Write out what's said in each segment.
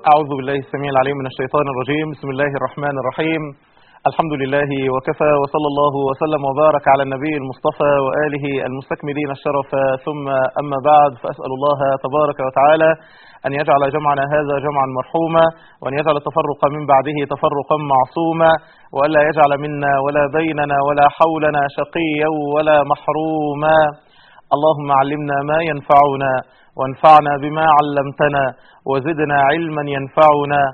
أعوذ بالله السميع العليم من الشيطان الرجيم بسم الله الرحمن الرحيم الحمد لله وكفى وصلى الله وسلم وبارك على النبي المصطفى وآله المستكملين الشرف ثم أما بعد فأسأل الله تبارك وتعالى أن يجعل جمعنا هذا جمعا مرحوما وأن يجعل التفرق من بعده تفرقا معصوما وألا يجعل منا ولا بيننا ولا حولنا شقيا ولا محروما اللهم علمنا ما ينفعنا وانفعنا بما علمتنا وزدنا علما ينفعنا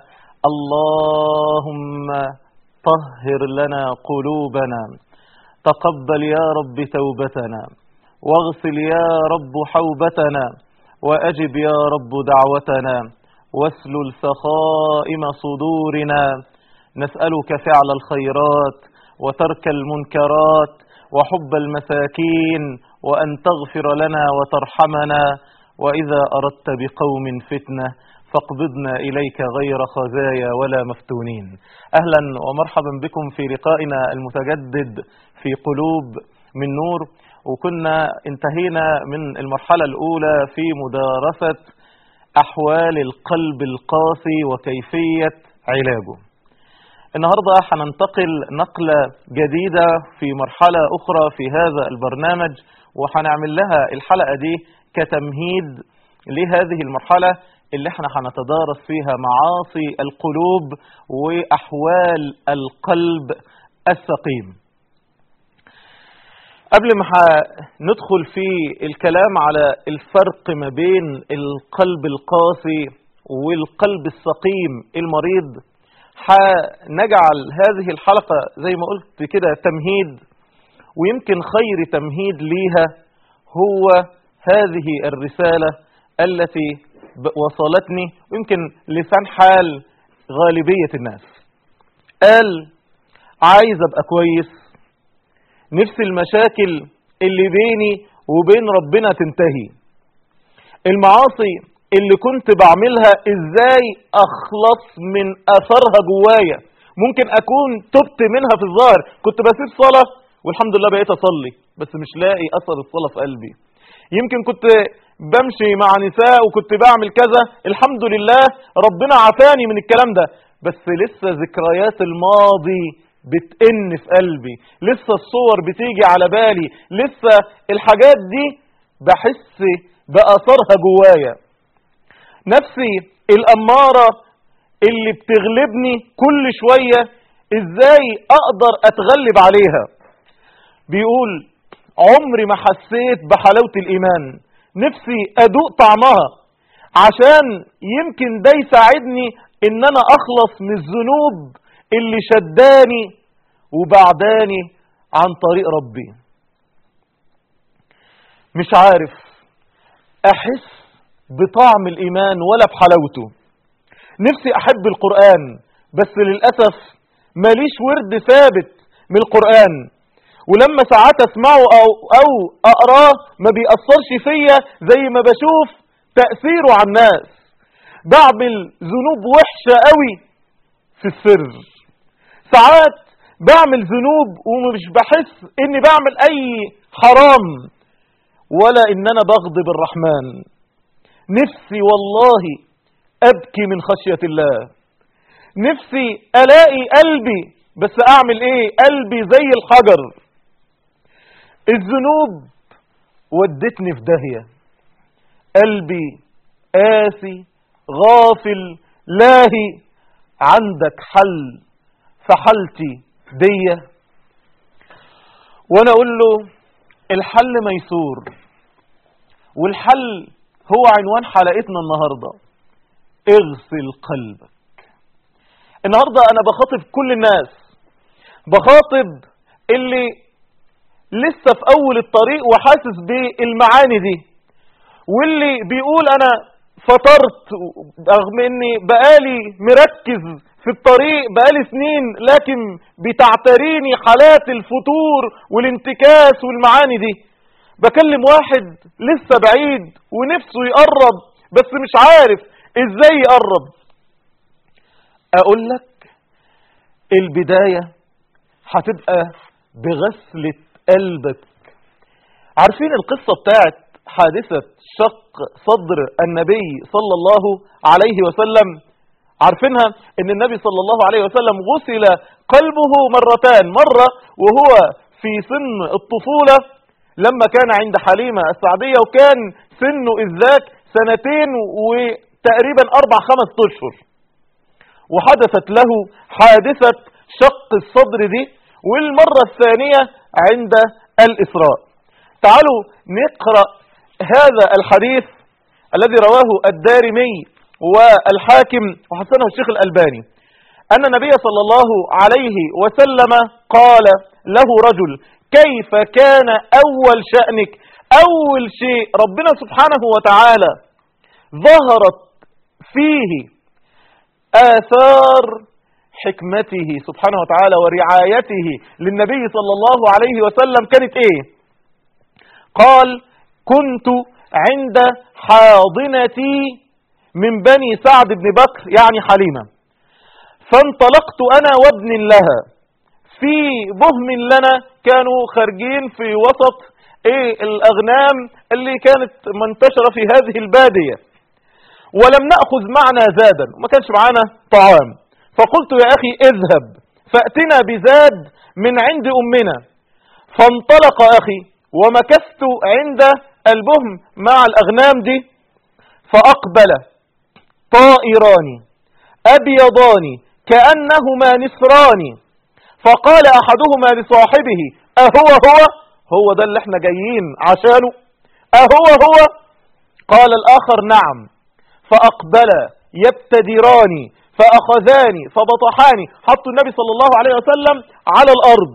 اللهم طهر لنا قلوبنا تقبل يا رب توبتنا واغسل يا رب حوبتنا وأجب يا رب دعوتنا واسلل سخائم صدورنا نسألك فعل الخيرات وترك المنكرات وحب المساكين وأن تغفر لنا وترحمنا وإذا أردت بقوم فتنة فاقبضنا إليك غير خزايا ولا مفتونين أهلا ومرحبا بكم في لقائنا المتجدد في قلوب من نور وكنا انتهينا من المرحلة الأولى في مدارسة أحوال القلب القاسي وكيفية علاجه النهاردة هننتقل نقلة جديدة في مرحلة أخرى في هذا البرنامج وهنعمل لها الحلقة دي كتمهيد لهذه المرحلة اللي احنا هنتدارس فيها معاصي القلوب وأحوال القلب السقيم قبل ما ندخل في الكلام على الفرق ما بين القلب القاسي والقلب السقيم المريض هنجعل هذه الحلقة زي ما قلت كده تمهيد ويمكن خير تمهيد ليها هو هذه الرسالة التي وصلتني ويمكن لسان حال غالبية الناس قال عايز ابقى كويس نفس المشاكل اللي بيني وبين ربنا تنتهي المعاصي اللي كنت بعملها ازاي اخلص من اثرها جوايا ممكن اكون تبت منها في الظاهر كنت بسيب صلاة والحمد لله بقيت اصلي بس مش لاقي اثر الصلاة في قلبي يمكن كنت بمشي مع نساء وكنت بعمل كذا الحمد لله ربنا عافاني من الكلام ده بس لسه ذكريات الماضي بتئن في قلبي لسه الصور بتيجي على بالي لسه الحاجات دي بحس بأثرها جوايا نفسي الأمارة اللي بتغلبني كل شوية ازاي اقدر اتغلب عليها بيقول عمري ما حسيت بحلاوة الإيمان نفسي أدوق طعمها عشان يمكن ده يساعدني إن أنا أخلص من الذنوب اللي شداني وبعداني عن طريق ربي مش عارف أحس بطعم الإيمان ولا بحلاوته نفسي أحب القرآن بس للأسف ماليش ورد ثابت من القرآن ولما ساعات اسمعه او او اقراه ما بيأثرش فيا زي ما بشوف تأثيره على الناس بعمل ذنوب وحشة قوي في السر ساعات بعمل ذنوب ومش بحس اني بعمل اي حرام ولا ان انا بغضب الرحمن نفسي والله ابكي من خشية الله نفسي الاقي قلبي بس اعمل ايه قلبي زي الحجر الذنوب ودتني في داهية قلبي قاسي غافل لاهي عندك حل فحلتي دية وانا اقول له الحل ميسور والحل هو عنوان حلقتنا النهاردة اغسل قلبك النهاردة انا بخاطب كل الناس بخاطب اللي لسه في اول الطريق وحاسس بالمعاني دي واللي بيقول انا فطرت رغم اني بقالي مركز في الطريق بقالي سنين لكن بتعتريني حالات الفتور والانتكاس والمعاني دي بكلم واحد لسه بعيد ونفسه يقرب بس مش عارف ازاي يقرب اقول لك البداية هتبقى بغسلة قلبك عارفين القصة بتاعت حادثة شق صدر النبي صلى الله عليه وسلم عارفينها ان النبي صلى الله عليه وسلم غسل قلبه مرتان مرة وهو في سن الطفولة لما كان عند حليمة السعدية وكان سنه إذ ذاك سنتين وتقريبا أربع خمس أشهر وحدثت له حادثة شق الصدر دي والمرة الثانية عند الإسراء تعالوا نقرأ هذا الحديث الذي رواه الدارمي والحاكم وحسنه الشيخ الألباني أن النبي صلى الله عليه وسلم قال له رجل كيف كان أول شأنك أول شيء ربنا سبحانه وتعالى ظهرت فيه آثار حكمته سبحانه وتعالى ورعايته للنبي صلى الله عليه وسلم كانت ايه قال كنت عند حاضنتي من بني سعد بن بكر يعني حليمة فانطلقت أنا وابن لها في بهم لنا كانوا خارجين في وسط ايه الأغنام اللي كانت منتشرة في هذه البادية ولم نأخذ معنا زادا وما كانش معنا طعام فقلت يا أخي اذهب فأتنا بزاد من عند أمنا فانطلق أخي ومكثت عند البهم مع الأغنام دي فأقبل طائران أبيضان كأنهما نسران فقال أحدهما لصاحبه أهو هو هو ده اللي احنا جايين عشانه أهو هو قال الآخر نعم فأقبل يبتدران فأخذاني فبطحاني حطوا النبي صلى الله عليه وسلم على الأرض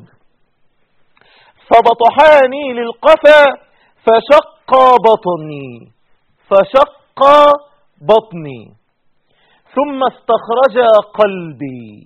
فبطحاني للقفا فشق بطني فشق بطني ثم استخرج قلبي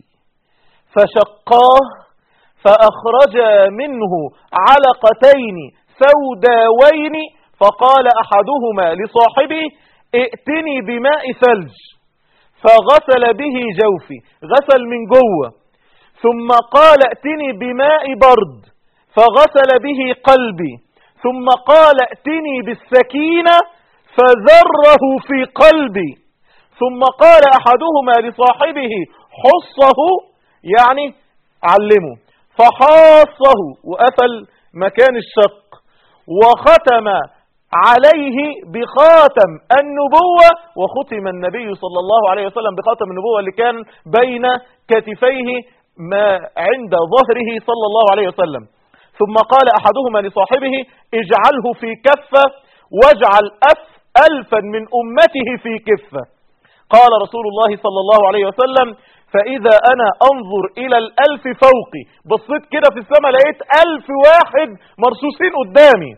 فشقاه فأخرج منه علقتين سوداوين فقال أحدهما لصاحبه ائتني بماء ثلج فغسل به جوفي غسل من جوه ثم قال ائتني بماء برد فغسل به قلبي ثم قال ائتني بالسكينة فذره في قلبي ثم قال أحدهما لصاحبه حصه يعني علمه فحاصه وقفل مكان الشق وختم عليه بخاتم النبوة وختم النبي صلى الله عليه وسلم بخاتم النبوة اللي كان بين كتفيه ما عند ظهره صلى الله عليه وسلم ثم قال أحدهما لصاحبه اجعله في كفة واجعل أف ألفا من أمته في كفة قال رسول الله صلى الله عليه وسلم فإذا أنا أنظر إلى الألف فوقي بصيت كده في السماء لقيت ألف واحد مرصوصين قدامي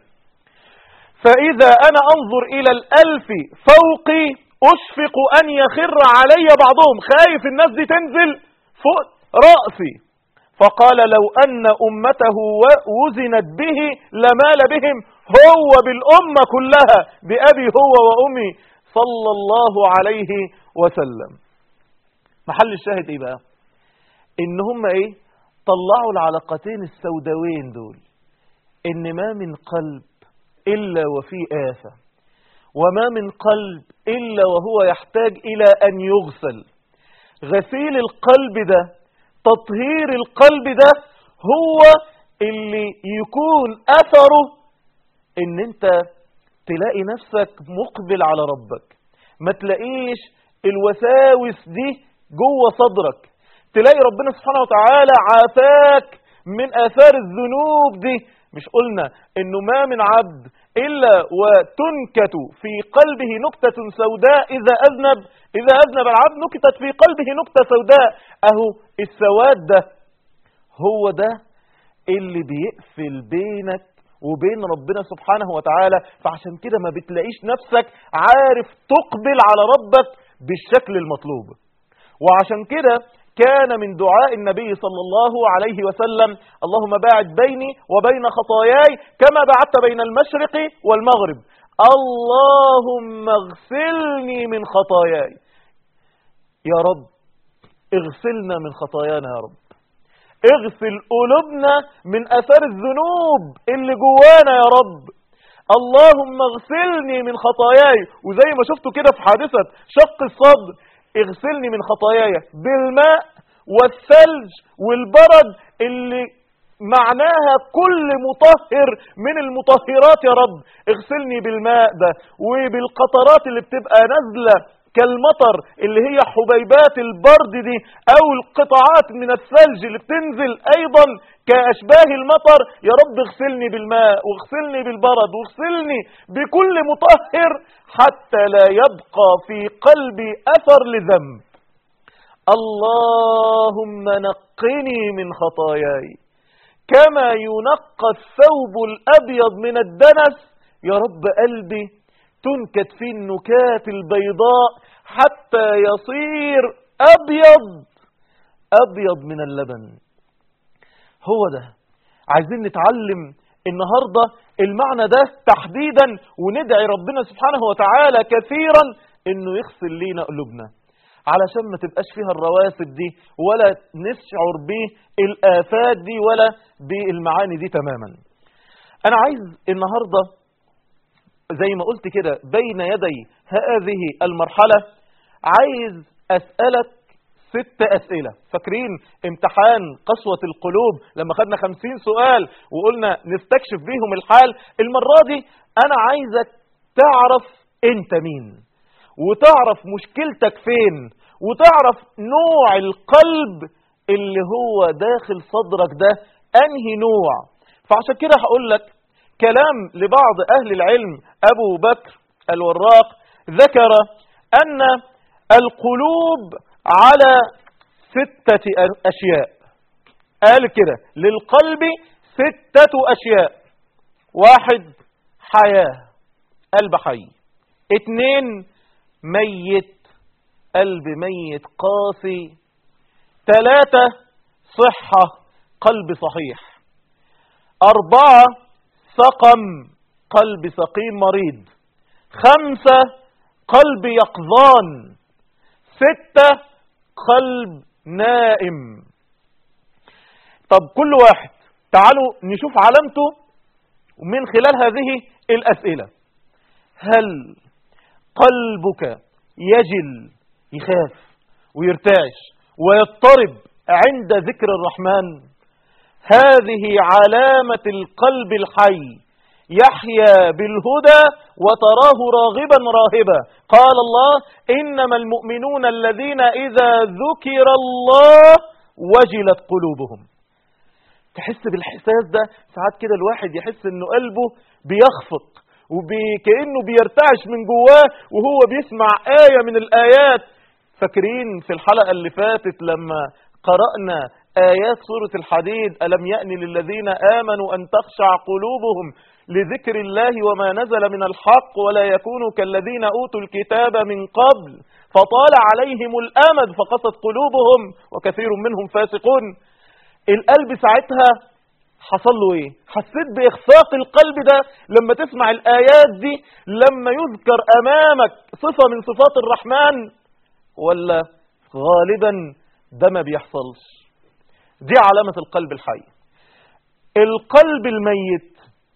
فإذا أنا أنظر إلى الألف فوقي أشفق أن يخر علي بعضهم خايف الناس دي تنزل فوق رأسي فقال لو أن أمته وزنت به لمال بهم هو بالأمة كلها بأبي هو وأمي صلى الله عليه وسلم محل الشاهد ايه بقى ان هم ايه طلعوا العلقتين السوداوين دول ان ما من قلب إلا وفي آفة وما من قلب إلا وهو يحتاج إلى أن يغسل غسيل القلب ده تطهير القلب ده هو اللي يكون أثره ان انت تلاقي نفسك مقبل على ربك ما تلاقيش الوساوس دي جوه صدرك تلاقي ربنا سبحانه وتعالى عافاك من آثار الذنوب دي مش قلنا انه ما من عبد إلا وتنكت في قلبه نكتة سوداء إذا أذنب إذا أذنب العبد نكتت في قلبه نكتة سوداء أهو السواد ده هو ده اللي بيقفل بينك وبين ربنا سبحانه وتعالى فعشان كده ما بتلاقيش نفسك عارف تقبل على ربك بالشكل المطلوب وعشان كده كان من دعاء النبي صلى الله عليه وسلم اللهم باعد بيني وبين خطاياي كما بعدت بين المشرق والمغرب اللهم اغسلني من خطاياي يا رب اغسلنا من خطايانا يا رب اغسل قلوبنا من اثار الذنوب اللي جوانا يا رب اللهم اغسلني من خطاياي وزي ما شفتوا كده في حادثة شق الصدر اغسلني من خطاياي بالماء والثلج والبرد اللي معناها كل مطهر من المطهرات يا رب اغسلني بالماء ده وبالقطرات اللي بتبقى نازلة كالمطر اللي هي حبيبات البرد دي او القطعات من الثلج اللي بتنزل ايضا كاشباه المطر يا رب اغسلني بالماء واغسلني بالبرد واغسلني بكل مطهر حتى لا يبقى في قلبي اثر لذنب اللهم نقني من خطاياي كما ينقى الثوب الأبيض من الدنس يا رب قلبي تنكت فيه النكات البيضاء حتى يصير أبيض أبيض من اللبن هو ده عايزين نتعلم النهاردة المعنى ده تحديدا وندعي ربنا سبحانه وتعالى كثيرا انه يغسل لينا قلوبنا علشان ما تبقاش فيها الرواسب دي ولا نشعر بالآفات دي ولا بالمعاني دي تماما أنا عايز النهاردة زي ما قلت كده بين يدي هذه المرحلة عايز أسألك ست أسئلة فاكرين امتحان قسوة القلوب لما خدنا خمسين سؤال وقلنا نستكشف بيهم الحال المرة دي أنا عايزك تعرف انت مين وتعرف مشكلتك فين وتعرف نوع القلب اللي هو داخل صدرك ده انهي نوع فعشان كده هقول لك كلام لبعض اهل العلم ابو بكر الوراق ذكر ان القلوب على ستة اشياء قال كده للقلب ستة اشياء واحد حياة قلب حي اتنين ميت قلب ميت قاسي ثلاثة صحة قلب صحيح أربعة سقم قلب سقيم مريض خمسة قلب يقظان ستة قلب نائم طب كل واحد تعالوا نشوف علامته من خلال هذه الأسئلة هل قلبك يجل يخاف ويرتعش ويضطرب عند ذكر الرحمن هذه علامة القلب الحي يحيا بالهدى وتراه راغبا راهبا قال الله إنما المؤمنون الذين إذا ذكر الله وجلت قلوبهم تحس بالحساس ده ساعات كده الواحد يحس انه قلبه بيخفق وكأنه بيرتعش من جواه وهو بيسمع آية من الآيات فاكرين في الحلقة اللي فاتت لما قرأنا آيات سورة الحديد ألم يأن للذين آمنوا أن تخشع قلوبهم لذكر الله وما نزل من الحق ولا يكونوا كالذين أوتوا الكتاب من قبل فطال عليهم الأمد فقست قلوبهم وكثير منهم فاسقون القلب ساعتها حصل له ايه حسيت باخفاق القلب ده لما تسمع الايات دي لما يذكر امامك صفة من صفات الرحمن ولا غالبا ده ما بيحصلش دي علامة القلب الحي القلب الميت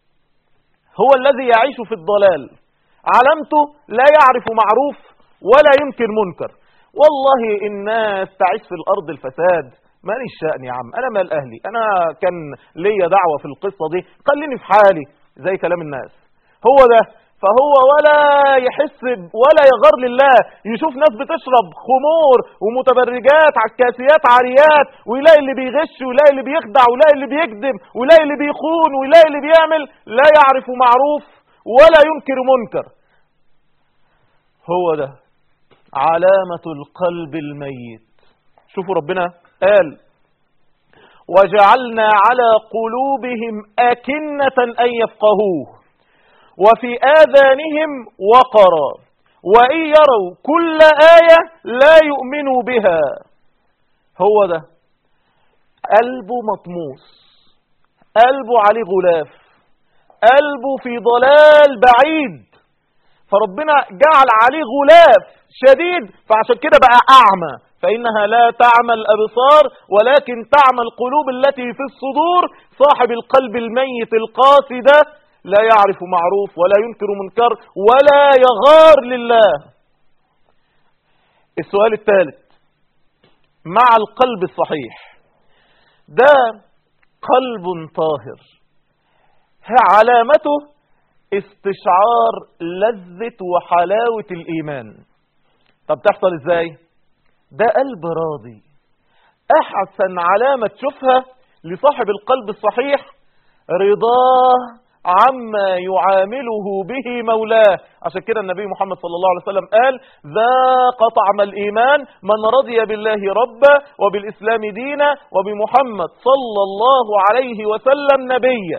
هو الذي يعيش في الضلال علامته لا يعرف معروف ولا ينكر منكر والله الناس تعيش في الأرض الفساد ماليش شأن يا عم أنا مال أهلي أنا كان ليا دعوة في القصة دي خليني في حالي زي كلام الناس هو ده فهو ولا يحس ولا يغار لله يشوف ناس بتشرب خمور ومتبرجات عكاسيات عاريات ويلاقي اللي بيغش ويلاقي اللي بيخدع ويلاقي اللي بيكذب ويلاقي اللي بيخون ويلاقي اللي بيعمل لا يعرف معروف ولا ينكر منكر هو ده علامة القلب الميت شوفوا ربنا قال وجعلنا على قلوبهم أكنة أن يفقهوه وفي آذانهم وقرا وإن يروا كل آية لا يؤمنوا بها هو ده قلبه مطموس قلبه عليه غلاف قلبه في ضلال بعيد فربنا جعل عليه غلاف شديد فعشان كده بقى أعمى فإنها لا تعمى الأبصار ولكن تعمى القلوب التي في الصدور صاحب القلب الميت القاسي ده لا يعرف معروف ولا ينكر منكر ولا يغار لله السؤال الثالث مع القلب الصحيح ده قلب طاهر علامته استشعار لذة وحلاوة الإيمان طب تحصل ازاي ده قلب راضي احسن علامة تشوفها لصاحب القلب الصحيح رضاه عما يعامله به مولاه عشان كده النبي محمد صلى الله عليه وسلم قال ذاق طعم الإيمان من رضي بالله ربا وبالإسلام دينا وبمحمد صلى الله عليه وسلم نبيا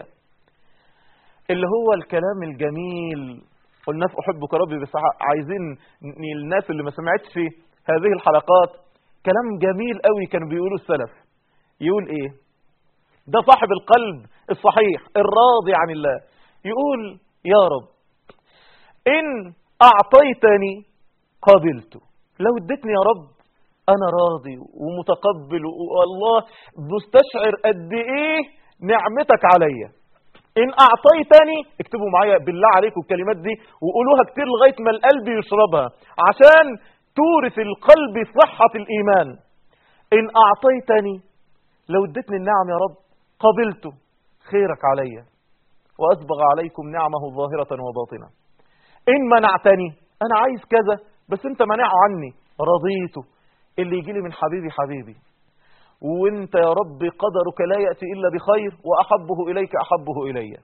اللي هو الكلام الجميل قلنا في أحبك ربي بس عايزين الناس اللي ما سمعتش هذه الحلقات كلام جميل قوي كانوا بيقولوا السلف يقول ايه ده صاحب القلب الصحيح الراضي عن الله يقول يا رب إن أعطيتني قبلت لو اديتني يا رب أنا راضي ومتقبل والله مستشعر قد إيه نعمتك عليا إن أعطيتني اكتبوا معايا بالله عليكم الكلمات دي وقولوها كتير لغاية ما القلب يشربها عشان تورث القلب صحة الإيمان إن أعطيتني لو اديتني النعم يا رب قبلت خيرك علي وأسبغ عليكم نعمه ظاهرة وباطنة إن منعتني أنا عايز كذا بس أنت منعه عني رضيته اللي يجي لي من حبيبي حبيبي وانت يا رب قدرك لا يأتي إلا بخير وأحبه إليك أحبه إلي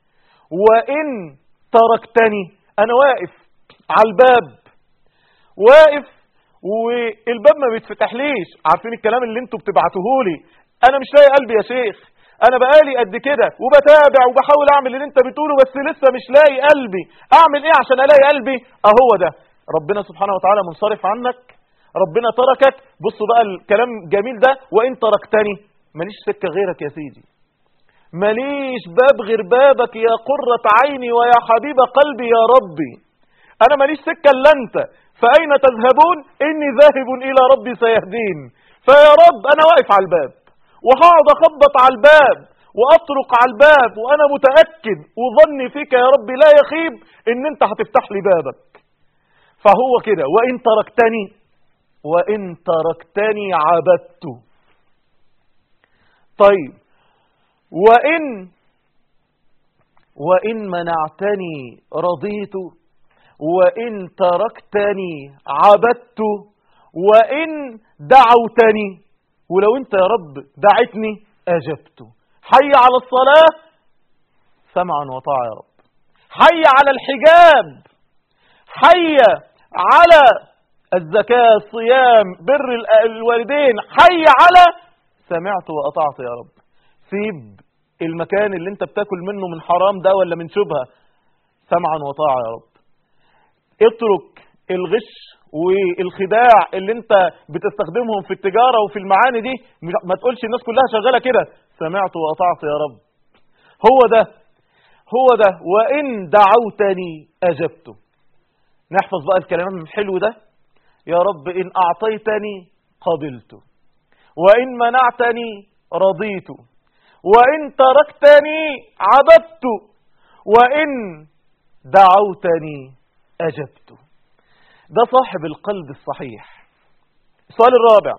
وإن تركتني أنا واقف على الباب واقف والباب ما بيتفتحليش عارفين الكلام اللي انتوا بتبعتوهولي انا مش لاقي قلبي يا شيخ انا بقالي قد كده وبتابع وبحاول اعمل اللي انت بتقوله بس لسه مش لاقي قلبي اعمل ايه عشان الاقي قلبي اهو ده ربنا سبحانه وتعالى منصرف عنك ربنا تركك بصوا بقى الكلام جميل ده وان تركتني ماليش سكه غيرك يا سيدي ماليش باب غير بابك يا قرة عيني ويا حبيب قلبي يا ربي انا ماليش سكه الا انت فاين تذهبون اني ذاهب الى ربي سيهدين فيا رب انا واقف على الباب وهقعد اخبط على الباب واطرق على الباب وانا متاكد وظني فيك يا رب لا يخيب ان انت هتفتح لي بابك فهو كده وان تركتني وان تركتني عبدت طيب وان وان منعتني رضيت وان تركتني عبدت وان دعوتني ولو انت يا رب دعتني اجبت حي على الصلاة سمعا وطاعة يا رب حي على الحجاب حي على الزكاة الصيام بر الوالدين حي على سمعت وأطعت يا رب سيب المكان اللي انت بتاكل منه من حرام ده ولا من شبهة سمعا وطاعة يا رب اترك الغش والخداع اللي انت بتستخدمهم في التجارة وفي المعاني دي ما تقولش الناس كلها شغالة كده سمعت وأطعت يا رب هو ده هو ده وإن دعوتني أجبت نحفظ بقى الكلام الحلو ده يا رب إن أعطيتني قبلت وإن منعتني رضيت وإن تركتني عبدت وإن دعوتني أجبت ده صاحب القلب الصحيح السؤال الرابع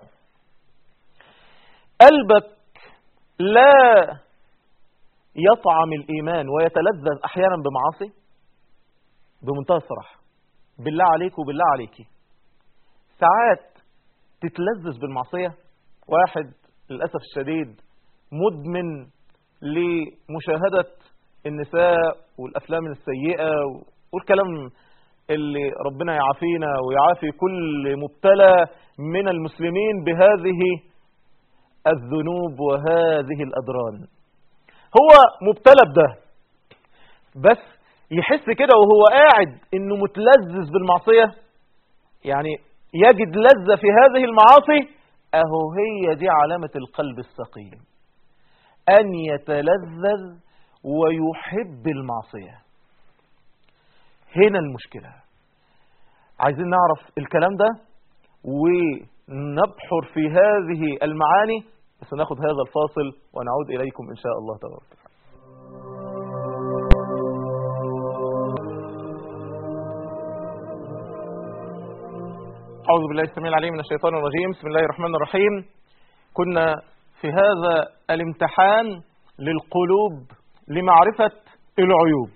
قلبك لا يطعم الإيمان ويتلذذ أحيانا بمعاصي بمنتهى الصراحة بالله عليك وبالله عليك ساعات تتلذذ بالمعصية واحد للأسف الشديد مدمن لمشاهدة النساء والأفلام السيئة والكلام اللي ربنا يعافينا ويعافي كل مبتلى من المسلمين بهذه الذنوب وهذه الأدران هو مبتلى بده بس يحس كده وهو قاعد انه متلذذ بالمعصية يعني يجد لذة في هذه المعاصي اهو هي دي علامة القلب السقيم ان يتلذذ ويحب المعصية هنا المشكلة عايزين نعرف الكلام ده ونبحر في هذه المعاني بس ناخد هذا الفاصل ونعود إليكم إن شاء الله تبارك أعوذ بالله السميع العليم من الشيطان الرجيم بسم الله الرحمن الرحيم كنا في هذا الامتحان للقلوب لمعرفة العيوب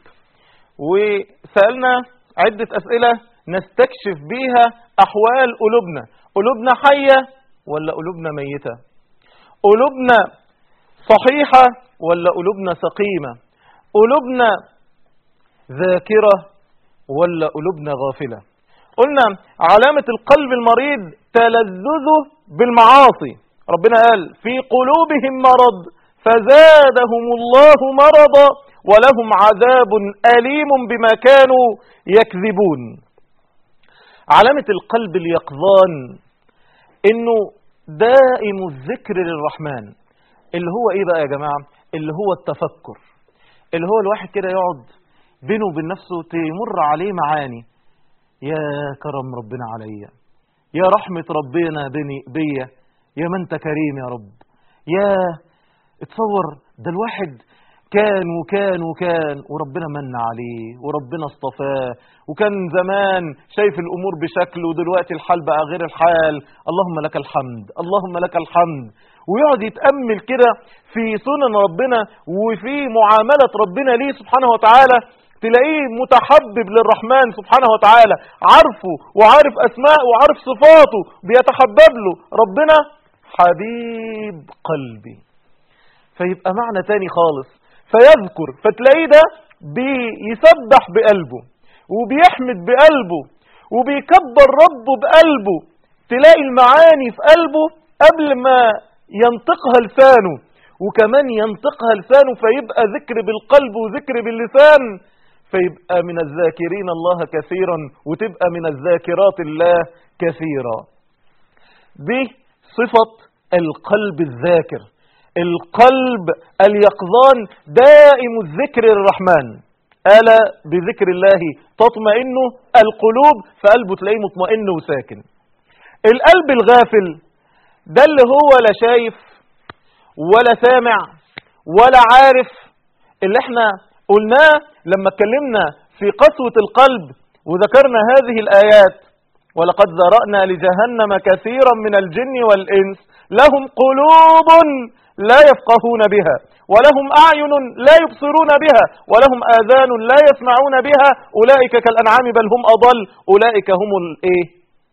وسألنا عدة أسئلة نستكشف بيها أحوال قلوبنا قلوبنا حية ولا قلوبنا ميتة قلوبنا صحيحة ولا قلوبنا سقيمة قلوبنا ذاكرة ولا قلوبنا غافلة قلنا علامة القلب المريض تلذذه بالمعاصي ربنا قال في قلوبهم مرض فزادهم الله مرضا ولهم عذاب أليم بما كانوا يكذبون علامة القلب اليقظان انه دائم الذكر للرحمن اللي هو ايه بقى يا جماعة اللي هو التفكر اللي هو الواحد كده يقعد بينه وبين نفسه تمر عليه معاني يا كرم ربنا عليا يا رحمة ربنا بني بيا يا من انت كريم يا رب يا اتصور ده الواحد كان وكان وكان وربنا من عليه وربنا اصطفاه وكان زمان شايف الأمور بشكل ودلوقتي الحال بقى غير الحال اللهم لك الحمد اللهم لك الحمد ويقعد يتأمل كده في سنن ربنا وفي معاملة ربنا ليه سبحانه وتعالى تلاقيه متحبب للرحمن سبحانه وتعالى عارفه وعارف أسماء وعارف صفاته بيتحبب له ربنا حبيب قلبي فيبقى معنى تاني خالص فيذكر فتلاقيه ده بيسبح بقلبه وبيحمد بقلبه وبيكبر ربه بقلبه تلاقي المعاني في قلبه قبل ما ينطقها لسانه وكمان ينطقها لسانه فيبقى ذكر بالقلب وذكر باللسان فيبقى من الذاكرين الله كثيرا وتبقى من الذاكرات الله كثيرا دي صفة القلب الذاكر القلب اليقظان دائم الذكر للرحمن ألا بذكر الله تطمئن القلوب فقلبه تلاقيه مطمئن وساكن القلب الغافل ده اللي هو لا شايف ولا سامع ولا عارف اللي احنا قلناه لما اتكلمنا في قسوة القلب وذكرنا هذه الآيات ولقد ذرأنا لجهنم كثيرا من الجن والإنس لهم قلوب لا يفقهون بها ولهم أعين لا يبصرون بها ولهم آذان لا يسمعون بها أولئك كالأنعام بل هم أضل أولئك هم الإيه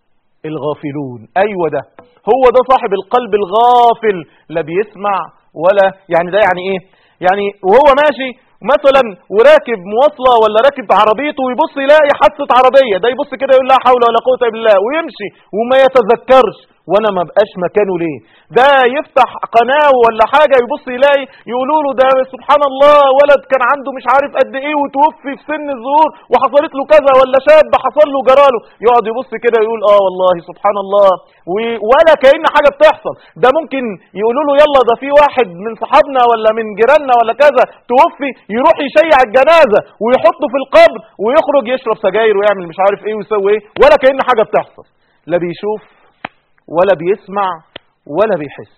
الغافلون أيوة ده هو ده صاحب القلب الغافل لا بيسمع ولا يعني ده يعني إيه يعني وهو ماشي مثلا وراكب مواصلة ولا راكب عربيته ويبص يلاقي حادثة عربية ده يبص كده يقول لا حول ولا قوة إلا بالله ويمشي وما يتذكرش وانا ما بقاش مكانه ليه ده يفتح قناة ولا حاجة يبص يلاقي يقولوا له ده سبحان الله ولد كان عنده مش عارف قد ايه وتوفي في سن الظهور وحصلت له كذا ولا شاب حصل له جراله يقعد يبص كده يقول اه والله سبحان الله ولا كأن حاجة بتحصل ده ممكن يقولوا له يلا ده في واحد من صحابنا ولا من جيراننا ولا كذا توفي يروح يشيع الجنازة ويحطه في القبر ويخرج يشرب سجاير ويعمل مش عارف ايه ويسوي ايه ولا كأن حاجة بتحصل لا بيشوف ولا بيسمع ولا بيحس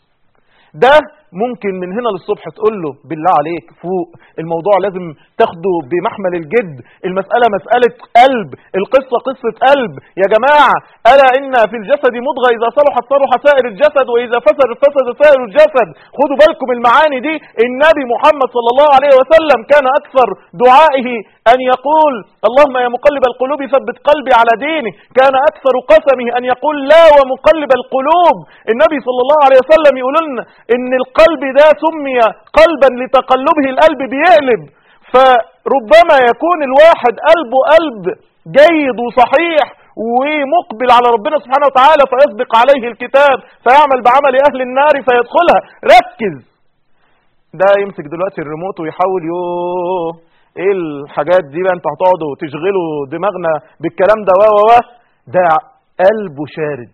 ده ممكن من هنا للصبح تقول له بالله عليك فوق الموضوع لازم تاخده بمحمل الجد المسألة مسألة قلب القصة قصة قلب يا جماعة ألا إن في الجسد مضغة إذا صلحت صلح سائر الجسد وإذا فسد فسد سائر الجسد خدوا بالكم المعاني دي النبي محمد صلى الله عليه وسلم كان أكثر دعائه أن يقول اللهم يا مقلب القلوب ثبت قلبي على دينك كان أكثر قسمه أن يقول لا ومقلب القلوب النبي صلى الله عليه وسلم يقول لنا إن القلب ده سمي قلبا لتقلبه القلب بيقلب فربما يكون الواحد قلبه قلب جيد وصحيح ومقبل على ربنا سبحانه وتعالى فيسبق عليه الكتاب فيعمل بعمل أهل النار فيدخلها ركز ده يمسك دلوقتي الريموت ويحاول يوه ايه الحاجات دي بقى انتوا هتقعدوا تشغلوا دماغنا بالكلام ده و و ده قلبه شارد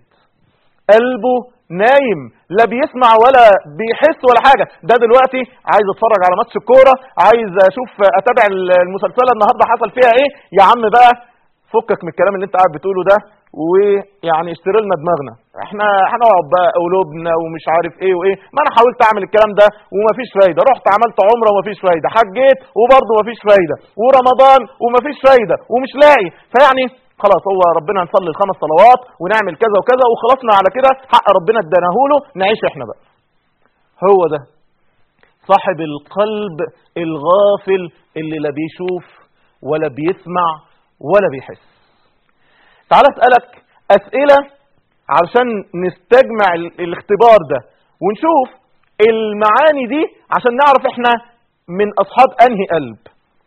قلبه نايم لا بيسمع ولا بيحس ولا حاجة ده دلوقتي عايز اتفرج على ماتش الكورة عايز اشوف اتابع المسلسلة النهاردة حصل فيها ايه يا عم بقى فكك من الكلام اللي انت قاعد بتقوله ده ويعني اشتري لنا دماغنا احنا هنقعد بقى قلوبنا ومش عارف ايه وايه ما انا حاولت اعمل الكلام ده ومفيش فايده رحت عملت عمره ومفيش فايده حجيت وبرضه مفيش فايده ورمضان ومفيش فايده ومش لاقي فيعني خلاص هو ربنا نصلي الخمس صلوات ونعمل كذا وكذا وخلصنا على كده حق ربنا اداناه له نعيش احنا بقى هو ده صاحب القلب الغافل اللي لا بيشوف ولا بيسمع ولا بيحس تعال اسألك اسئلة علشان نستجمع ال- الاختبار ده ونشوف المعاني دي عشان نعرف احنا من اصحاب انهي قلب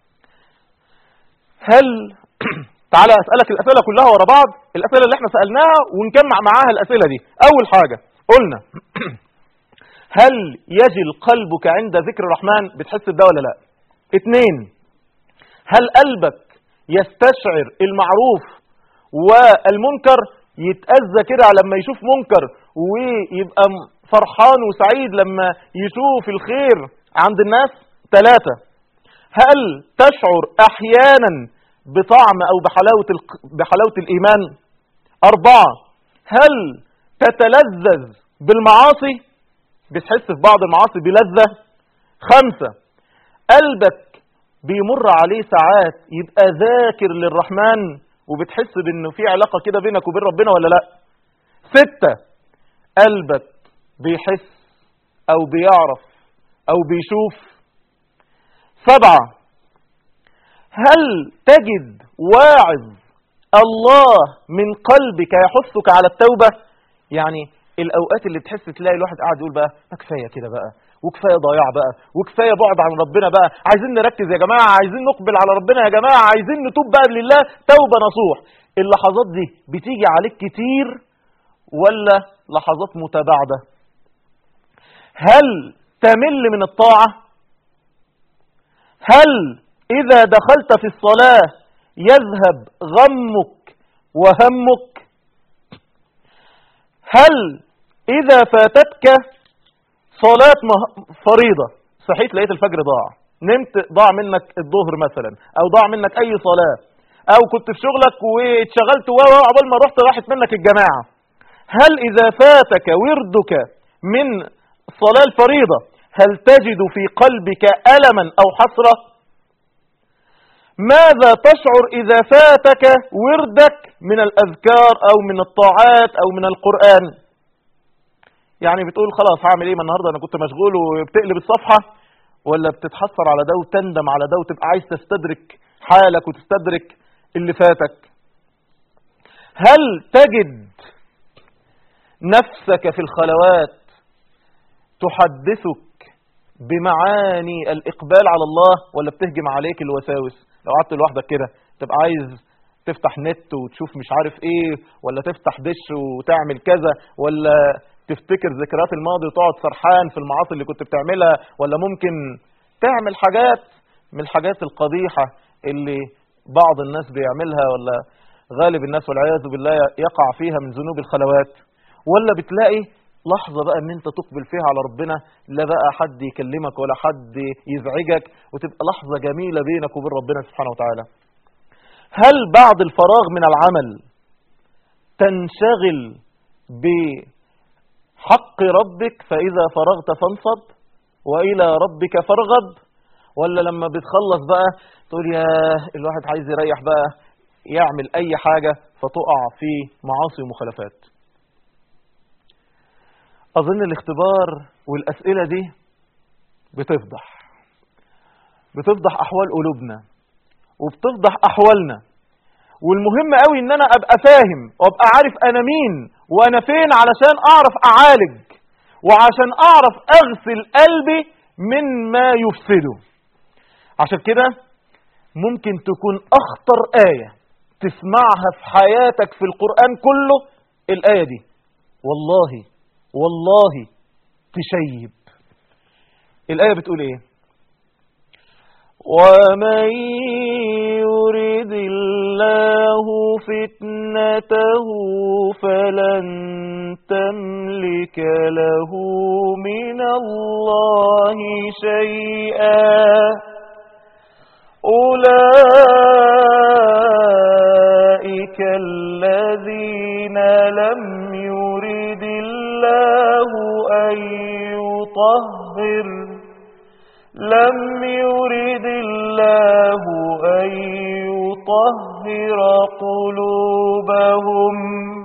هل تعالى اسألك الاسئلة كلها ورا بعض الاسئلة اللي احنا سألناها ونجمع معاها الاسئلة دي اول حاجة قلنا هل يجل قلبك عند ذكر الرحمن بتحس بده ولا لا اتنين هل قلبك يستشعر المعروف والمنكر يتأذى كده لما يشوف منكر ويبقى م- فرحان وسعيد لما يشوف الخير عند الناس ثلاثة هل تشعر أحيانا بطعم أو بحلاوة, الق- بحلاوة الإيمان أربعة هل تتلذذ بالمعاصي بتحس في بعض المعاصي بلذة خمسة قلبك بيمر عليه ساعات يبقى ذاكر للرحمن وبتحس بانه في علاقة كده بينك وبين ربنا ولا لا ستة قلبك بيحس او بيعرف او بيشوف سبعة هل تجد واعظ الله من قلبك يحثك على التوبة يعني الاوقات اللي تحس تلاقي الواحد قاعد يقول بقى ما كفايه كده بقى وكفايه ضياع بقى وكفايه بعد عن ربنا بقى عايزين نركز يا جماعه عايزين نقبل على ربنا يا جماعه عايزين نتوب بقى لله توبه نصوح اللحظات دي بتيجي عليك كتير ولا لحظات متباعده هل تمل من الطاعه هل اذا دخلت في الصلاه يذهب غمك وهمك هل إذا فاتتك صلاة مه- فريضة صحيت لقيت الفجر ضاع نمت ضاع منك الظهر مثلا أو ضاع منك أي صلاة أو كنت في شغلك واتشغلت و و- عقبال ما رحت راحت منك الجماعة هل إذا فاتك وردك من الصلاة الفريضة هل تجد في قلبك ألما أو حسرة ماذا تشعر إذا فاتك وردك من الأذكار أو من الطاعات أو من القرآن يعني بتقول خلاص هعمل ايه ما النهارده انا كنت مشغول وبتقلب الصفحه ولا بتتحسر على ده وتندم على ده وتبقى عايز تستدرك حالك وتستدرك اللي فاتك هل تجد نفسك في الخلوات تحدثك بمعاني الإقبال على الله ولا بتهجم عليك الوساوس لو قعدت لوحدك كده تبقى عايز تفتح نت وتشوف مش عارف ايه ولا تفتح دش وتعمل كذا ولا تفتكر ذكريات الماضي وتقعد سرحان في المعاصي اللي كنت بتعملها ولا ممكن تعمل حاجات من الحاجات القبيحة اللي بعض الناس بيعملها ولا غالب الناس والعياذ بالله يقع فيها من ذنوب الخلوات ولا بتلاقي لحظة بقى ان انت تقبل فيها على ربنا لا بقى حد يكلمك ولا حد يزعجك وتبقى لحظة جميلة بينك وبين ربنا سبحانه وتعالى هل بعد الفراغ من العمل تنشغل بحق ربك فإذا فرغت فانصب وإلى ربك فارغب ولا لما بتخلص بقى تقول يا الواحد عايز يريح بقى يعمل أي حاجة فتقع في معاصي ومخالفات أظن الاختبار والأسئلة دي بتفضح بتفضح أحوال قلوبنا وبتفضح أحوالنا والمهم قوي ان انا ابقى فاهم وابقى عارف انا مين وانا فين علشان اعرف اعالج وعشان اعرف اغسل قلبي من ما يفسده عشان كده ممكن تكون اخطر آية تسمعها في حياتك في القرآن كله الآية دي والله والله تشيب الآية بتقول ايه ومن يرد الله فتنته فلن تملك له من الله شيئا أولئك الذين لم يرد الله أن يطهر لم يرد الله أن يطهر يطهر قلوبهم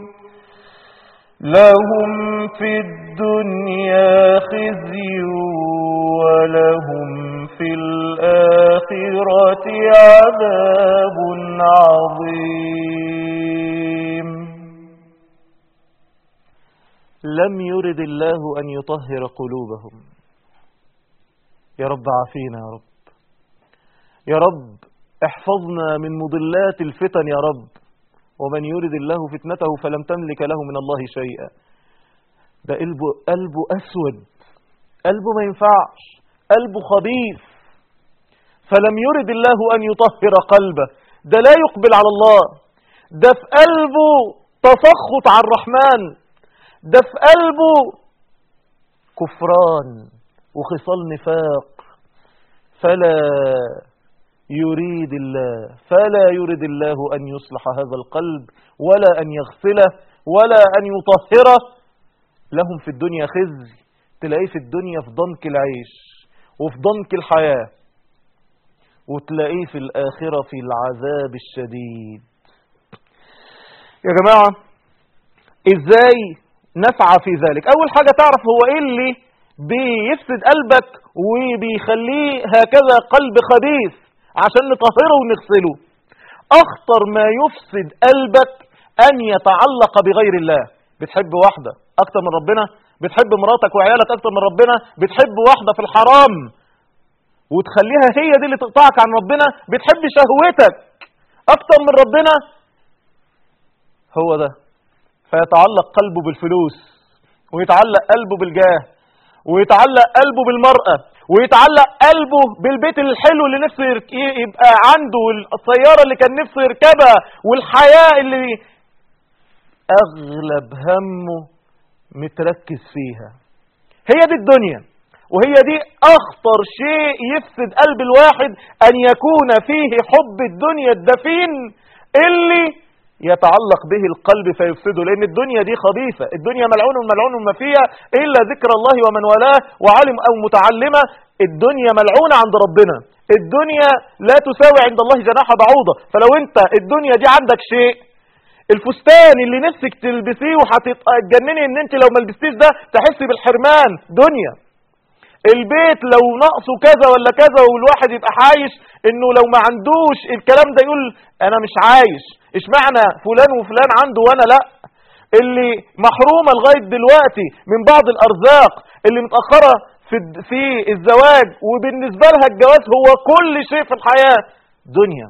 لهم في الدنيا خزي ولهم في الآخرة عذاب عظيم لم يرد الله أن يطهر قلوبهم يا رب عافينا يا رب يا رب احفظنا من مضلات الفتن يا رب ومن يرد الله فتنته فلم تملك له من الله شيئا ده قلبه, قلبه أسود قلبه ما ينفعش قلبه خبيث فلم يرد الله أن يطهر قلبه ده لا يقبل على الله ده في قلبه تسخط على الرحمن ده في قلبه كفران وخصال نفاق فلا يريد الله فلا يريد الله أن يصلح هذا القلب ولا أن يغسله ولا أن يطهره لهم في الدنيا خزي تلاقيه في الدنيا في ضنك العيش وفي ضنك الحياة وتلاقيه في الآخرة في العذاب الشديد يا جماعة ازاي نسعى في ذلك اول حاجة تعرف هو ايه اللي بيفسد قلبك وبيخليه هكذا قلب خبيث عشان نطهره ونغسله اخطر ما يفسد قلبك ان يتعلق بغير الله بتحب واحدة اكتر من ربنا بتحب مراتك وعيالك اكتر من ربنا بتحب واحدة في الحرام وتخليها هي دي اللي تقطعك عن ربنا بتحب شهوتك اكتر من ربنا هو ده فيتعلق قلبه بالفلوس ويتعلق قلبه بالجاه ويتعلق قلبه بالمرأة ويتعلق قلبه بالبيت الحلو اللي نفسه يبقى عنده والسيارة اللي كان نفسه يركبها والحياة اللي أغلب همه متركز فيها هي دي الدنيا وهي دي أخطر شيء يفسد قلب الواحد أن يكون فيه حب الدنيا الدفين اللي يتعلق به القلب فيفسده لأن الدنيا دي خبيثة الدنيا ملعون ملعون ما فيها إلا ذكر الله ومن والاه وعالم أو متعلمة الدنيا ملعونة عند ربنا الدنيا لا تساوي عند الله جناح بعوضة فلو انت الدنيا دي عندك شيء الفستان اللي نفسك تلبسيه وهتتجنني ان انت لو ما لبستيش ده تحسي بالحرمان دنيا البيت لو نقصه كذا ولا كذا والواحد يبقى عايش انه لو ما عندوش الكلام ده يقول انا مش عايش ايش معنى فلان وفلان عنده وانا لا اللي محرومة لغاية دلوقتي من بعض الارزاق اللي متأخرة في, في الزواج وبالنسبة لها الجواز هو كل شيء في الحياة دنيا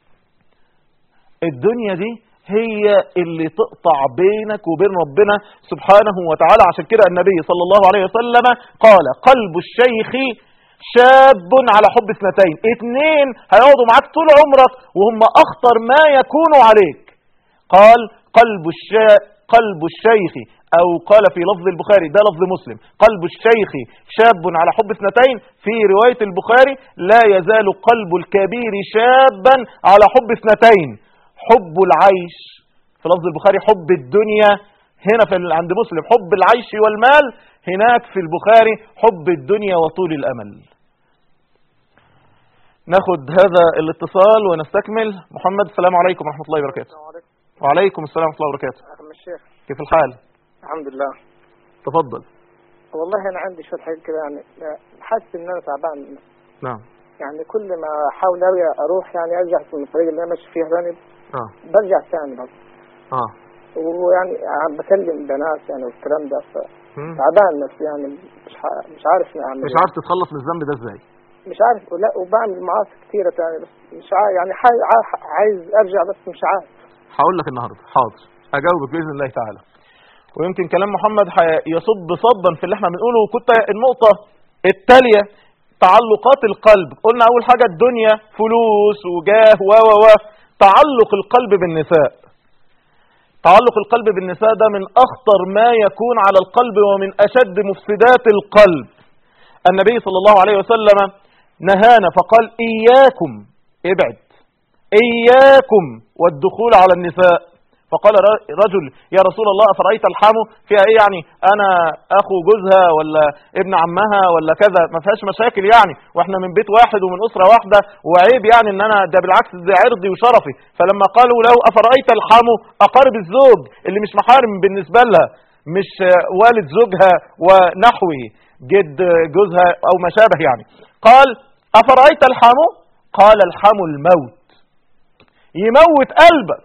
الدنيا دي هي اللي تقطع بينك وبين ربنا سبحانه وتعالى عشان كده النبي صلى الله عليه وسلم قال قلب الشيخ شاب على حب اثنتين اتنين هيقعدوا معاك طول عمرك وهم اخطر ما يكونوا عليك قال قلب الشا قلب الشيخ او قال في لفظ البخاري ده لفظ مسلم قلب الشيخ شاب على حب اثنتين في رواية البخاري لا يزال قلب الكبير شابا على حب اثنتين حب العيش في لفظ البخاري حب الدنيا هنا في عند مسلم حب العيش والمال هناك في البخاري حب الدنيا وطول الأمل ناخد هذا الاتصال ونستكمل محمد السلام عليكم ورحمة الله وبركاته السلام عليكم وعليكم السلام ورحمة الله وبركاته أخي الشيخ كيف الحال الحمد لله تفضل والله أنا عندي شوية حاجات كده يعني حاسس إن أنا تعبان نعم يعني كل ما أحاول أرجع أروح يعني أرجع في الطريق اللي أنا ماشي فيها يعني اه برجع ثاني بس اه ويعني عم بكلم بنات يعني والكلام ده مم. فتعبان نفسي يعني مش ح... مش عارف أعمل مش إيه. عارف تتخلص من الذنب ده ازاي مش عارف لا وبعمل معاصي كتيرة تاني بس مش عارف يعني حي- ع- عايز أرجع بس مش عارف هقول لك النهارده حاضر اجاوبك باذن الله تعالى ويمكن كلام محمد حي- يصب صبا في اللي احنا بنقوله وكنت النقطه التاليه تعلقات القلب قلنا اول حاجه الدنيا فلوس وجاه و و و تعلق القلب بالنساء تعلق القلب بالنساء ده من اخطر ما يكون على القلب ومن اشد مفسدات القلب النبي صلى الله عليه وسلم نهانا فقال اياكم ابعد إياكم والدخول على النساء فقال ر- رجل يا رسول الله أفرأيت الحام فيها إيه يعني أنا أخو جوزها ولا ابن عمها ولا كذا ما فيهاش مشاكل يعني وإحنا من بيت واحد ومن أسرة واحدة وعيب يعني إن أنا ده بالعكس ده عرضي وشرفي فلما قالوا له أفرأيت الحام أقارب الزوج اللي مش محارم بالنسبة لها مش آه، والد زوجها ونحوه جد جوزها أو ما شابه يعني قال أفرأيت الحام قال الحام الموت يموت قلبك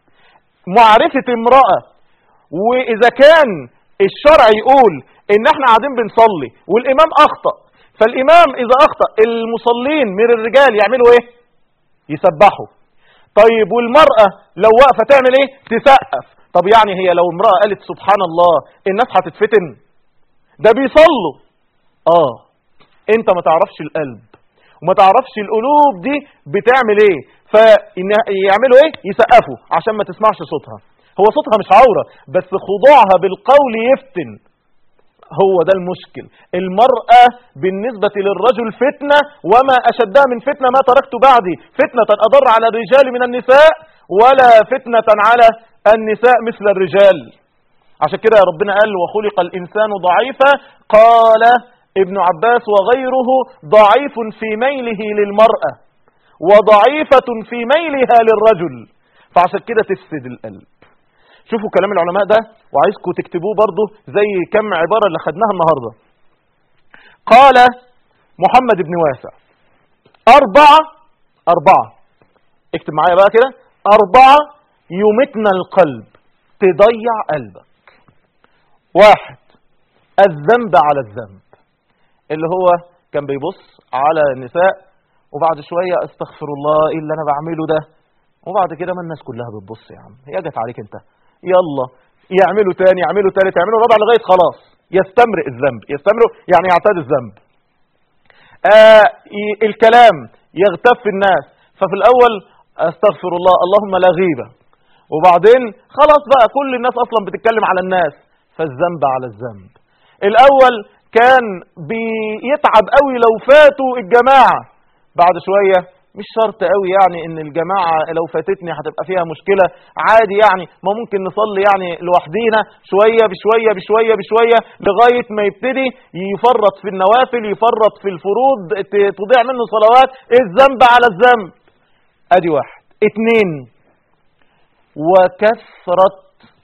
معرفة امرأة وإذا كان الشرع يقول إن احنا قاعدين بنصلي والإمام أخطأ فالإمام إذا أخطأ المصلين من الرجال يعملوا إيه؟ يسبحوا طيب والمرأة لو واقفة تعمل إيه؟ تسقف طب يعني هي لو امرأة قالت سبحان الله الناس هتتفتن ده بيصلوا آه أنت ما تعرفش القلب وما تعرفش القلوب دي بتعمل ايه فيعملوا ايه يسقفوا عشان ما تسمعش صوتها هو صوتها مش عورة بس خضوعها بالقول يفتن هو ده المشكل المرأة بالنسبة للرجل فتنة وما أشدها من فتنة ما تركت بعدي فتنة أضر على الرجال من النساء ولا فتنة على النساء مثل الرجال عشان كده يا ربنا قال وخلق الإنسان ضعيفا قال ابن عباس وغيره ضعيف في ميله للمرأة وضعيفة في ميلها للرجل فعشان كده تفسد القلب شوفوا كلام العلماء ده وعايزكم تكتبوه برضه زي كم عبارة اللي خدناها النهاردة قال محمد بن واسع أربعة أربعة اكتب معايا بقى كده أربعة يمتنا القلب تضيع قلبك واحد الذنب على الذنب اللي هو كان بيبص على النساء وبعد شوية استغفر الله ايه اللي انا بعمله ده وبعد كده ما الناس كلها بتبص يا عم هي جت عليك انت يلا يعملوا تاني يعملوا تالت يعملوا رابع لغاية خلاص يستمرئ الذنب يستمرئ يعني يعتاد الذنب آه ي- الكلام يغتاب في الناس ففي الاول استغفر الله اللهم لا غيبة وبعدين خلاص بقى كل الناس اصلا بتتكلم على الناس فالذنب على الذنب الاول كان بيتعب قوي لو فاتوا الجماعة بعد شوية مش شرط قوي يعني ان الجماعة لو فاتتني هتبقى فيها مشكلة عادي يعني ما ممكن نصلي يعني لوحدينا شوية بشوية بشوية بشوية لغاية ما يبتدي يفرط في النوافل يفرط في الفروض ت- تضيع منه صلوات الذنب على الذنب ادي واحد اتنين وكثرة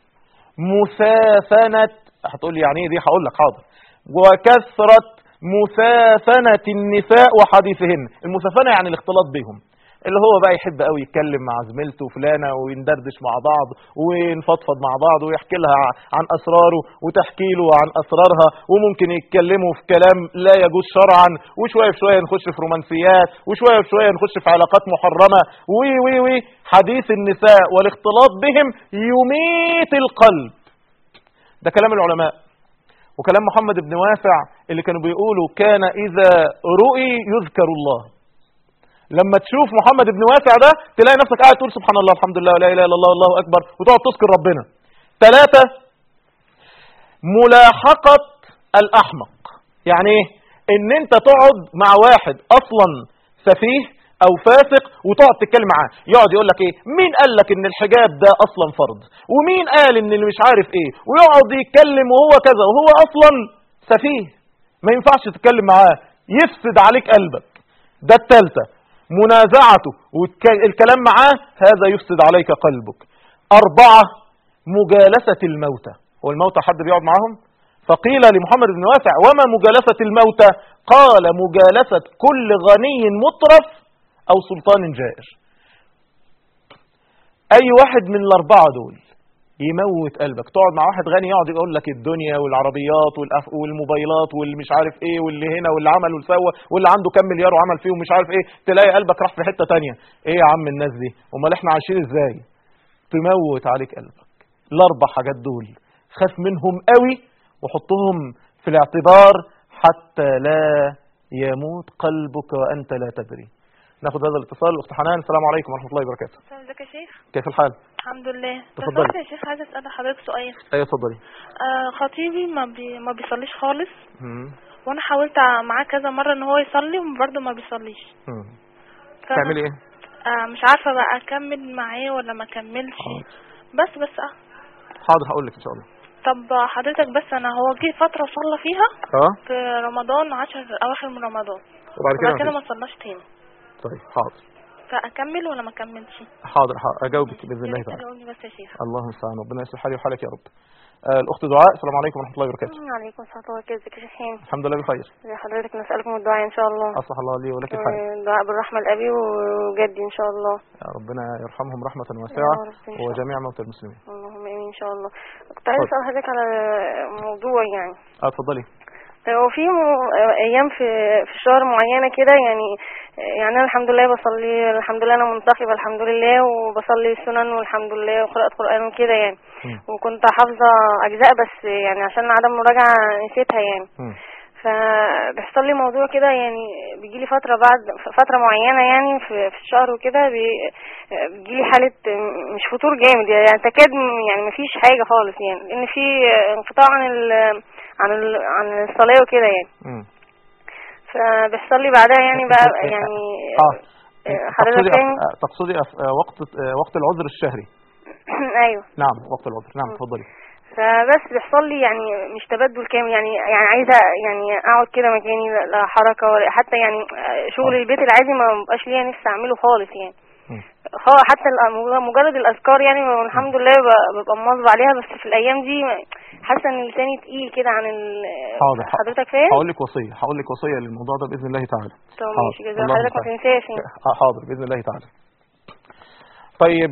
مثافنة هتقول لي يعني ايه دي هقول لك حاضر وكثرة مثافنة النساء وحديثهن المثافنة يعني الاختلاط بهم اللي هو بقى يحب قوي يتكلم مع زميلته فلانة ويندردش مع بعض ونفضفض مع بعض ويحكي لها عن أسراره وتحكي له عن أسرارها وممكن يتكلموا في كلام لا يجوز شرعا وشوية بشوية نخش في رومانسيات وشوية بشوية نخش في علاقات محرمة وي وي وي حديث النساء والاختلاط بهم يميت القلب ده كلام العلماء وكلام محمد بن واسع اللي كانوا بيقولوا كان إذا رؤي يذكر الله لما تشوف محمد بن واسع ده تلاقي نفسك قاعد تقول سبحان الله الحمد لله ولا اله الا الله والله اكبر وتقعد تذكر ربنا ثلاثة ملاحقة الأحمق يعني ايه ان انت تقعد مع واحد اصلا سفيه او فاسق وتقعد تتكلم معاه يقعد يقول لك ايه مين قال لك ان الحجاب ده اصلا فرض ومين قال ان اللي مش عارف ايه ويقعد يتكلم وهو كذا وهو اصلا سفيه ما ينفعش تتكلم معاه يفسد عليك قلبك ده الثالثة منازعته والكلام معاه هذا يفسد عليك قلبك أربعة مجالسة الموتى هو الموتى حد بيقعد معاهم فقيل لمحمد بن واسع وما مجالسة الموتى قال مجالسة كل غني مطرف أو سلطان جائر أي واحد من الأربعة دول يموت قلبك تقعد مع واحد غني يقعد يقول لك الدنيا والعربيات والأف... والموبايلات واللي مش عارف ايه واللي هنا واللي عمل والسوى واللي عنده كام مليار وعمل فيه ومش عارف ايه تلاقي قلبك راح في حتة تانية ايه يا عم الناس دي امال احنا عايشين ازاي تموت عليك قلبك الاربع حاجات دول خاف منهم قوي وحطهم في الاعتبار حتى لا يموت قلبك وانت لا تدري ناخد هذا الاتصال الاخت حنان السلام عليكم ورحمه الله وبركاته السلام ازيك يا شيخ كيف الحال الحمد لله تفضلي. تفضلت يا شيخ عايزه اسال حضرتك سؤال ايوه اتفضلي آه خطيبي ما بي ما بيصليش خالص مم. وانا حاولت ع- معاه كذا مره ان هو يصلي وبرضه ما بيصليش مم. فأنا- تعملي ايه آه مش عارفه بقى اكمل معاه ولا ما اكملش بس بس اه حاضر هقول لك ان شاء الله طب حضرتك بس انا هو جه فتره صلى فيها اه في رمضان عشر اواخر من رمضان وبعد كده وبعد كده ما مفيش. صلاش تاني طيب حاضر فاكمل ولا ما اكملش حاضر ح- اجاوبك باذن الله تعالى قولي بس يا شيخ الله المستعان ربنا يصلح حالي وحالك يا رب آه الاخت دعاء السلام عليكم ورحمه الله وبركاته وعليكم السلام ورحمة الله وبركاته يا شيخين الحمد لله بخير زي حضرتك نسألكم الدعاء إن شاء الله اصلح الله لي ولك الحال دعاء بالرحمة لأبي وجدي إن شاء الله يا ربنا يرحمهم رحمه يا واسعه رب إن شاء الله. وجميع موتى المسلمين اللهم آمين إن شاء الله كنت عايز اتفضل. أسأل حضرتك على موضوع يعني اه اتفضلي هو في م- أيام في في شهر معينة كده يعني يعني أنا الحمد لله بصلي الحمد لله أنا منتخبة الحمد لله وبصلي السنن والحمد لله وقراءة قرآن وكده يعني مم. وكنت حافظة أجزاء بس يعني عشان عدم مراجعة نسيتها يعني مم. فبيحصل لي موضوع كده يعني بيجي لي فترة بعد فترة معينة يعني في, في الشهر وكده بي- بيجي لي حالة مش فتور جامد يعني تكاد يعني مفيش حاجة خالص يعني لأن في انقطاع عن ال عن ال عن الصلاة وكده يعني مم. فبيحصل لي بعدها يعني بقى يعني اه حضرتك تقصدي فاهم أف- تقصدي أف- آه، وقت آه، وقت العذر الشهري ايوه نعم وقت العذر نعم اتفضلي فبس بيحصل لي يعني مش تبدل كامل يعني يعني عايزه يعني اقعد كده مكاني لا لا حركه ولا حتى يعني شغل آه. البيت العادي ما بقاش ليا نفسي اعمله خالص يعني مم. خ- حتى الأ- مجرد الاذكار يعني والحمد لله ب- ببقى مواظبه عليها بس في الايام دي حاسه ان لساني تقيل كده عن ال حاضر حضرتك فاهم؟ هقول لك وصيه هقول لك وصيه للموضوع ده باذن الله تعالى طب حاضر. ماشي جزاك اللهم حضرتك ما صل. تنساش يعني. آه، حاضر باذن الله تعالى طيب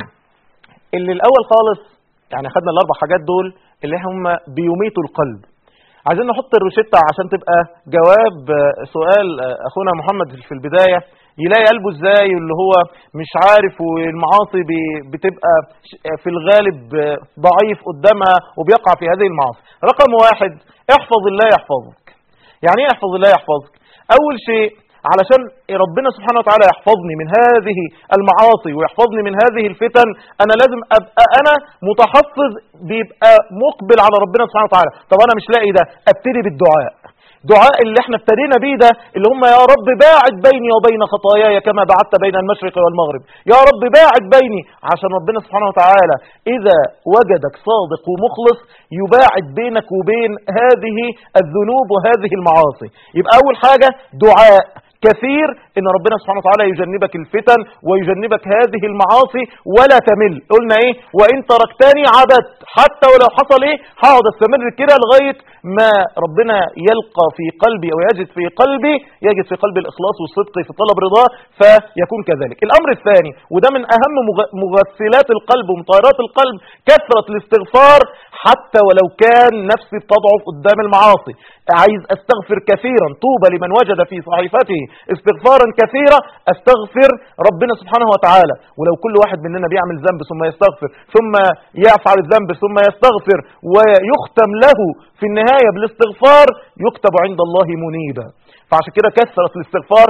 اللي الاول خالص يعني خدنا الاربع حاجات دول اللي هم بيميتوا القلب عايزين نحط الروشتة عشان تبقى جواب آه، سؤال آه، اخونا محمد في البداية يلاقي قلبه ازاي اللي هو مش عارف والمعاصي بي- بتبقى ش- آه، في الغالب آه، ضعيف قدامها وبيقع في هذه المعاصي رقم واحد احفظ الله يحفظك يعني ايه احفظ الله يحفظك اول شيء علشان ربنا سبحانه وتعالى يحفظني من هذه المعاصي ويحفظني من هذه الفتن انا لازم ابقى انا متحفظ بيبقى مقبل على ربنا سبحانه وتعالى طب انا مش لاقي ده ابتدي بالدعاء دعاء اللي احنا ابتدينا بيه ده اللي هم يا رب باعد بيني وبين خطاياي كما بعدت بين المشرق والمغرب يا رب باعد بيني عشان ربنا سبحانه وتعالى اذا وجدك صادق ومخلص يباعد بينك وبين هذه الذنوب وهذه المعاصي يبقى اول حاجة دعاء كثير ان ربنا سبحانه وتعالى يجنبك الفتن ويجنبك هذه المعاصي ولا تمل قلنا ايه وان تركتني عبدت حتى ولو حصل ايه هقعد استمر كده لغايه ما ربنا يلقى في قلبي او يجد في قلبي يجد في قلبي الاخلاص والصدق في طلب رضاه فيكون كذلك الامر الثاني وده من اهم مغ- مغسلات القلب ومطهرات القلب كثره الاستغفار حتى ولو كان نفسي بتضعف قدام المعاصي عايز استغفر كثيرا طوبى لمن وجد في صحيفته استغفارا كثيرا استغفر ربنا سبحانه وتعالى ولو كل واحد مننا بيعمل ذنب ثم يستغفر ثم يفعل الذنب ثم يستغفر ويختم له في النهاية بالاستغفار يكتب عند الله منيبا فعشان كده كثرة الاستغفار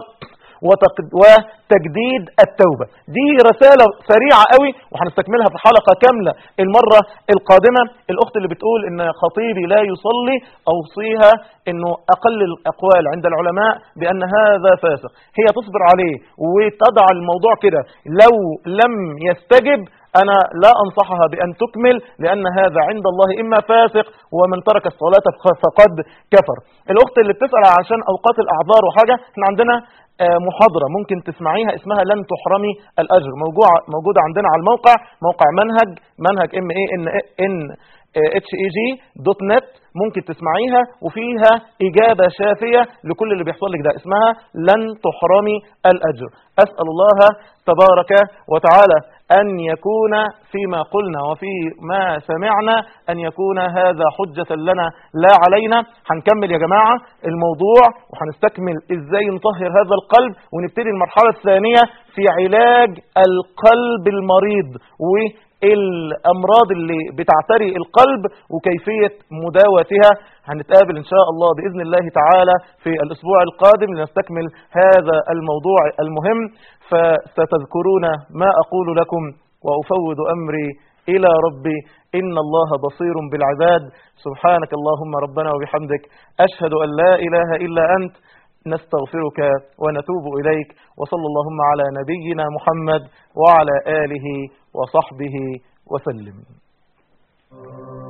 وتق- وتجديد التوبة دي رسالة سريعة قوي وهنستكملها في حلقة كاملة المرة القادمة الأخت اللي بتقول إن خطيبي لا يصلي أوصيها إنه أقل الأقوال عند العلماء بأن هذا فاسق هي تصبر عليه وتضع الموضوع كده لو لم يستجب أنا لا أنصحها بأن تكمل لأن هذا عند الله إما فاسق ومن ترك الصلاة فقد كفر الأخت اللي بتسأل عشان أوقات الأعذار وحاجة احنا عندنا آه، محاضرة ممكن تسمعيها اسمها لن تحرمي الأجر موجودة موجودة عندنا على الموقع موقع منهج منهج ام اي ان ان اتش اي جي دوت نت ممكن تسمعيها وفيها إجابة شافية لكل اللي بيحصل لك ده اسمها لن تحرمي الأجر أسأل الله تبارك وتعالى أن يكون فيما قلنا وفيما سمعنا أن يكون هذا حجة لنا لا علينا هنكمل يا جماعة الموضوع وهنستكمل إزاي نطهر هذا القلب ونبتدي المرحلة الثانية في علاج القلب المريض والأمراض اللي بتعتري القلب وكيفية مداوتها هنتقابل إن شاء الله بإذن الله تعالى في الأسبوع القادم لنستكمل هذا الموضوع المهم فستذكرون ما أقول لكم وأفوض أمري إلى ربي إن الله بصير بالعباد سبحانك اللهم ربنا وبحمدك أشهد أن لا إله إلا أنت نستغفرك ونتوب إليك وصلى اللهم على نبينا محمد وعلى آله وصحبه وسلم